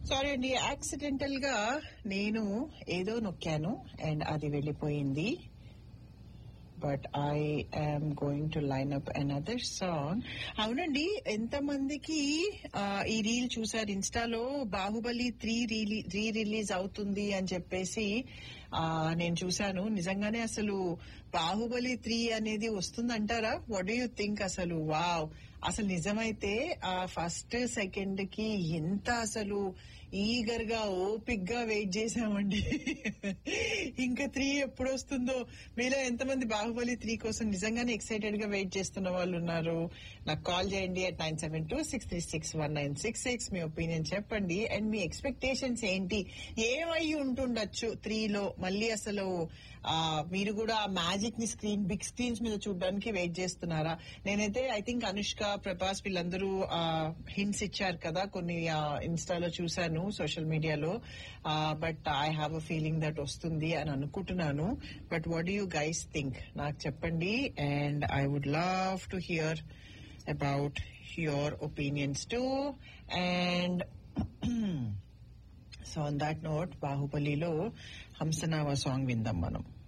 sorry అండి accidental గా నేను ఏదో నొక్కాను అండ్ అది వెళ్ళిపోయింది but I am going to line up another song అవునండి ఎంతమందికి ఆ, ఈ రీల్ చూసారు ఇన్స్టాలో బాహుబలి త్రీ రీ రిలీజ్ అవుతుంది అని చెప్పేసి ఆ, నేను చూశాను నిజంగానే అసలు బాహుబలి త్రీ అనేది వస్తుందంటారా వాట్ డూ యూ థింక్ అసలు వావ్ అసలు నిజమైతే ఆ ఫస్ట్ సెకండ్ కి ఎంత అసలు ఈగర్ గా ఓపిక్ గా వెయిట్ చేసామండి ఇంకా త్రీ ఎప్పుడు వస్తుందో మీలో ఎంతమంది బాహుబలి త్రీ కోసం నిజంగానే ఎక్సైటెడ్ గా వెయిట్ చేస్తున్న వాళ్ళు ఉన్నారు నాకు కాల్ చేయండి at nine seven two six three six one nine six six మీ ఒపీనియన్ చెప్పండి అండ్ మీ ఎక్స్పెక్టేషన్స్ ఏంటి ఏమై ఉంటుండొచ్చు త్రీలో మళ్ళీ అసలు ఆ, మీరు కూడా మ్యాజిక్ ని స్క్రీన్ బిగ్ స్క్రీన్స్ మీద చూడడానికి వెయిట్ చేస్తున్నారా నేనైతే ఐ థింక్ అనుష్క ప్రభాస్ వీళ్ళందరూ హింట్స్ ఇచ్చారు కదా కొన్ని ఇన్స్టాలో చూశాను సోషల్ మీడియాలో but I have a feeling that వస్తుంది అని అనుకుంటున్నాను but what do you guys think నాకు చెప్పండి and I would love to hear about your opinions too and so on that note బాహుబలిలో హంసనామా సాంగ్ విందాం మనం